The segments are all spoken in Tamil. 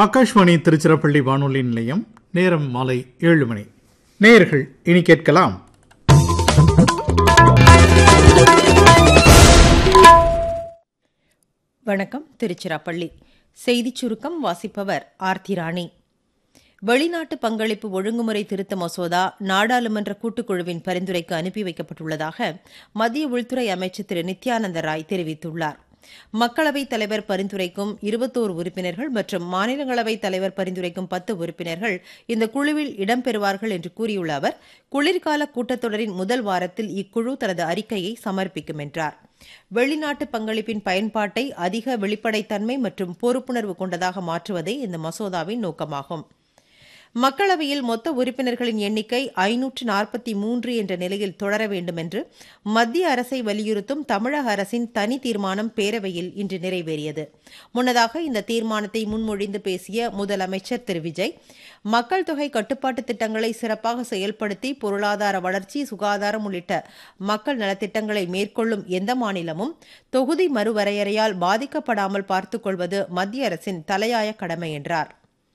ஆகாஷ்வாணி திருச்சிராப்பள்ளி வானொலி நிலையம் நேரம் மாலை ஏழு மணி நேயர்கள் இனி கேட்கலாம் வணக்கம் திருச்சிராப்பள்ளி செய்திச் சுருக்கம் வாசிப்பவர் ஆர்த்தி ராணி வெளிநாட்டு பங்களிப்பு ஒழுங்குமுறை திருத்த மசோதா நாடாளுமன்ற கூட்டுக்குழுவின் பரிந்துரைக்கு அனுப்பி வைக்கப்பட்டுள்ளதாக மத்திய உள்துறை அமைச்சர் திரு நித்யானந்த ராய் தெரிவித்துள்ளார் மக்களவைத் தலைவர் பரிந்துரைக்கும் இருபத்தோரு உறுப்பினர்கள் மற்றும் மாநிலங்களவைத் தலைவர் பரிந்துரைக்கும் பத்து உறுப்பினர்கள் இந்த குழுவில் இடம்பெறுவார்கள் என்று கூறியுள்ள அவர் குளிர்கால கூட்டத்தொடரின் முதல் வாரத்தில் இக்குழு தனது அறிக்கையை சமர்ப்பிக்கும் என்றார் வெளிநாட்டு பங்களிப்பின் பயன்பாட்டை அதிக வெளிப்படைத்தன்மை மற்றும் பொறுப்புணர்வு கொண்டதாக மாற்றுவதே இந்த மசோதாவின் நோக்கமாகும் மக்களவையில் மொத்த உறுப்பினர்களின் எண்ணிக்கை ஐநூற்று நாற்பத்தி மூன்று என்ற நிலையில் தொடர வேண்டும் என்று மத்திய அரசை வலியுறுத்தும் தமிழக அரசின் தனி தீர்மானம் பேரவையில் இன்று நிறைவேறியது முன்னதாக இந்த தீர்மானத்தை முன்மொழிந்து பேசிய முதலமைச்சர் திரு விஜய் மக்கள் தொகை கட்டுப்பாட்டு திட்டங்களை சிறப்பாக செயல்படுத்தி பொருளாதார வளர்ச்சி சுகாதாரம் உள்ளிட்ட மக்கள் நலத்திட்டங்களை மேற்கொள்ளும் எந்த மாநிலமும் தொகுதி மறுவரையறையால் பாதிக்கப்படாமல் பார்த்துக் கொள்வது மத்திய அரசின் தலையாய கடமை என்றார்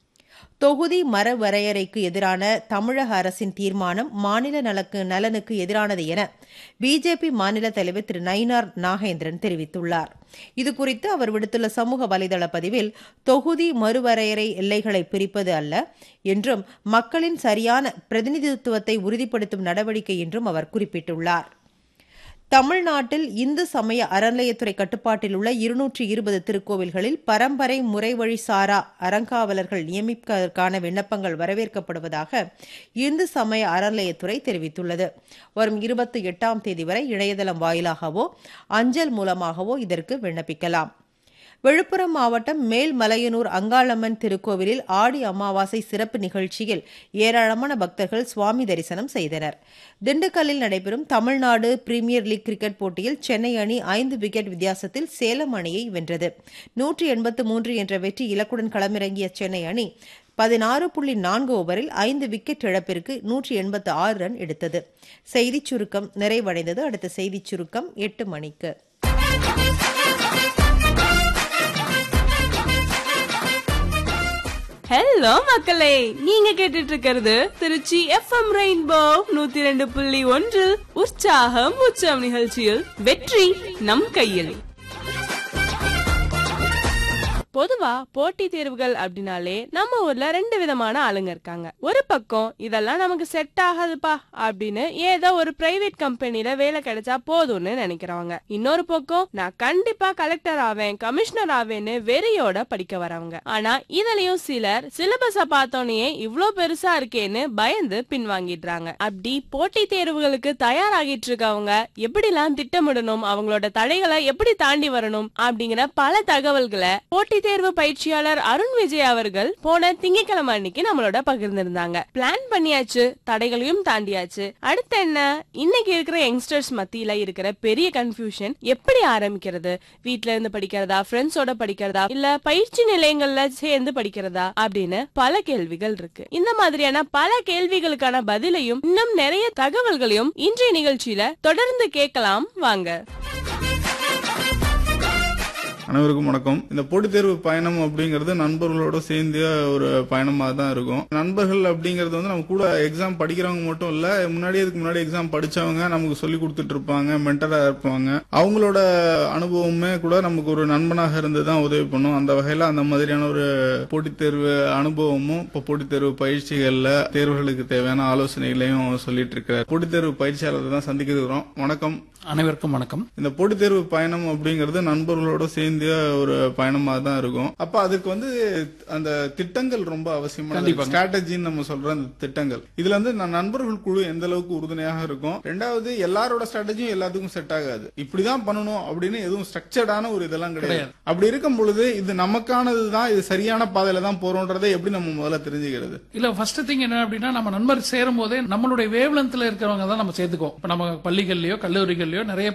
தொகுதி மறுவரையறைக்கு எதிரான தமிழக அரசின் தீர்மானம் மாநில நலக்கு நலனுக்கு எதிரானது என பிஜேபி மாநில தலைவர் திரு நயினார் நாகேந்திரன் தெரிவித்துள்ளார் இதுகுறித்து அவர் விடுத்துள்ள சமூக வலைதள பதிவில் தொகுதி மறுவரையறை எல்லைகளை பிரிப்பது அல்ல என்றும் மக்களின் சரியான பிரதிநிதித்துவத்தை உறுதிப்படுத்தும் நடவடிக்கை என்றும் அவர் குறிப்பிட்டுள்ளார் தமிழ்நாட்டில் இந்து சமய அறநிலையத்துறை கட்டுப்பாட்டில் உள்ள இருநூற்றி இருபது திருக்கோவில்களில் பரம்பரை முறைவழி சாரா அறங்காவலர்கள் நியமிப்பதற்கான விண்ணப்பங்கள் வரவேற்கப்படுவதாக இந்து சமய அறநிலையத்துறை தெரிவித்துள்ளது வரும் இருபத்தி எட்டாம் தேதி வரை இணையதளம் வாயிலாகவோ அஞ்சல் மூலமாகவோ இதற்கு விண்ணப்பிக்கலாம் விழுப்புரம் மாவட்டம் மேல்மலையனூர் அங்காளம்மன் திருக்கோவிலில் ஆடி அமாவாசை சிறப்பு நிகழ்ச்சியில் ஏராளமான பக்தர்கள் சுவாமி தரிசனம் செய்தனர் திண்டுக்கல்லில் நடைபெறும் தமிழ்நாடு பிரீமியர் லீக் கிரிக்கெட் போட்டியில் சென்னை அணி ஐந்து விக்கெட் வித்தியாசத்தில் சேலம் அணியை வென்றது நூற்றி எண்பத்து மூன்று என்ற வெற்றி இலக்குடன் களமிறங்கிய சென்னை அணி பதினாறு புள்ளி நான்கு ஓவரில் ஐந்து விக்கெட் இழப்பிற்கு நூற்றி எண்பத்து ஆறு ரன் எடுத்தது செய்திச் சுருக்கம் நிறைவடைந்தது அடுத்த செய்திச் சுருக்கம் எட்டு மணிக்கு ஹலோ மக்களே நீங்க கேட்டுட்டு இருக்கிறது திருச்சி எஃப்எம் ரெயின்போ நூத்தி ரெண்டு புள்ளி ஒன்று உற்சாகம் உச்சம் நிகழ்ச்சியில் வெற்றி நம் கையில் பொதுவா போட்டி தேர்வுகள் அப்படின்னாலே நம்ம ஊர்ல ரெண்டு விதமான ஆளுங்க இருக்காங்க ஒரு பக்கம் இதெல்லாம் நமக்கு செட் ஆகாதுப்பா அப்படின்னு ஏதோ ஒரு பிரைவேட் கம்பெனில வேலை கிடைச்சா போதும்னு நினைக்கிறவங்க இன்னொரு பக்கம் நான் கண்டிப்பா கலெக்டர் ஆவேன் கமிஷனர் ஆவேன்னு வெறியோட படிக்க வரவங்க ஆனா இதுலயும் சிலர் சிலபஸ பார்த்தோன்னே இவ்ளோ பெருசா இருக்கேன்னு பயந்து பின்வாங்கிடுறாங்க அப்படி போட்டி தேர்வுகளுக்கு தயாராகிட்டு இருக்கவங்க எப்படிலாம் திட்டமிடணும் அவங்களோட தடைகளை எப்படி தாண்டி வரணும் அப்படிங்கிற பல தகவல்களை போட்டி தேர்வு பயிற்சியாளர் அருண் விஜய் அவர்கள் போன திங்கட்கிழமை அன்னைக்கு நம்மளோட பகிர்ந்திருந்தாங்க பிளான் பண்ணியாச்சு தடைகளையும் தாண்டியாச்சு அடுத்து என்ன இன்னைக்கு இருக்கிற யங்ஸ்டர்ஸ் மத்தியில இருக்கிற பெரிய கன்ஃபியூஷன் எப்படி ஆரம்பிக்கிறது வீட்ல இருந்து படிக்கிறதா ஃப்ரெண்ட்ஸோட படிக்கிறதா இல்ல பயிற்சி நிலையங்கள்ல சேர்ந்து படிக்கிறதா அப்படின்னு பல கேள்விகள் இருக்கு இந்த மாதிரியான பல கேள்விகளுக்கான பதிலையும் இன்னும் நிறைய தகவல்களையும் இன்றைய நிகழ்ச்சியில தொடர்ந்து கேட்கலாம் வாங்க அனைவருக்கும் வணக்கம் இந்த போட்டித் தேர்வு பயணம் அப்படிங்கிறது நண்பர்களோட சேர்ந்து ஒரு பயணமாக தான் இருக்கும் நண்பர்கள் அப்படிங்கிறது வந்து நம்ம கூட எக்ஸாம் படிக்கிறவங்க மட்டும் இல்ல முன்னாடி இதுக்கு முன்னாடி எக்ஸாம் படிச்சவங்க நமக்கு சொல்லி கொடுத்துட்டு இருப்பாங்க மென்டரா இருப்பாங்க அவங்களோட அனுபவமே கூட நமக்கு ஒரு நண்பனாக இருந்து தான் உதவி பண்ணும் அந்த வகையில அந்த மாதிரியான ஒரு போட்டித் தேர்வு அனுபவமும் இப்போ போட்டித் தேர்வு பயிற்சிகள்ல தேர்வுகளுக்கு தேவையான ஆலோசனைகளையும் சொல்லிட்டு இருக்கிறார் போட்டித் தேர்வு பயிற்சியாளர் தான் சந்திக்க இருக்கிறோம் வணக்கம் அனைவருக்கும் வணக்கம் இந்த போட்டித் தேர்வு பயணம் அப்படிங்கிறது நண்பர்களோட சேர்ந்து ஒரு பயணமாக தான் இருக்கும் அப்ப அதுக்கு வந்து அந்த திட்டங்கள் ரொம்ப அவசியமான ஸ்ட்ராட்டஜின்னு நம்ம சொல்ற அந்த திட்டங்கள் இதுல வந்து நான் நண்பர்கள் குழு எந்த அளவுக்கு உறுதுணையாக இருக்கும் ரெண்டாவது எல்லாரோட ஸ்ட்ராட்டஜியும் எல்லாத்துக்கும் செட் ஆகாது இப்படிதான் பண்ணணும் அப்படின்னு எதுவும் ஸ்ட்ரக்சர்டான ஒரு இதெல்லாம் கிடையாது அப்படி இருக்கும் பொழுது இது நமக்கானது தான் இது சரியான பாதையில தான் போறோன்றதை எப்படி நம்ம முதல்ல தெரிஞ்சுக்கிறது இல்ல ஃபர்ஸ்ட் திங் என்ன அப்படின்னா நம்ம நண்பர் சேரும் போதே நம்மளுடைய வேவ்லென்த்ல இருக்கிறவங்க தான் நம்ம சேர்த்துக்கோம் இப்ப நம்ம பள்ளிகள்லயோ கல்லூரிகள்லயோ நிறைய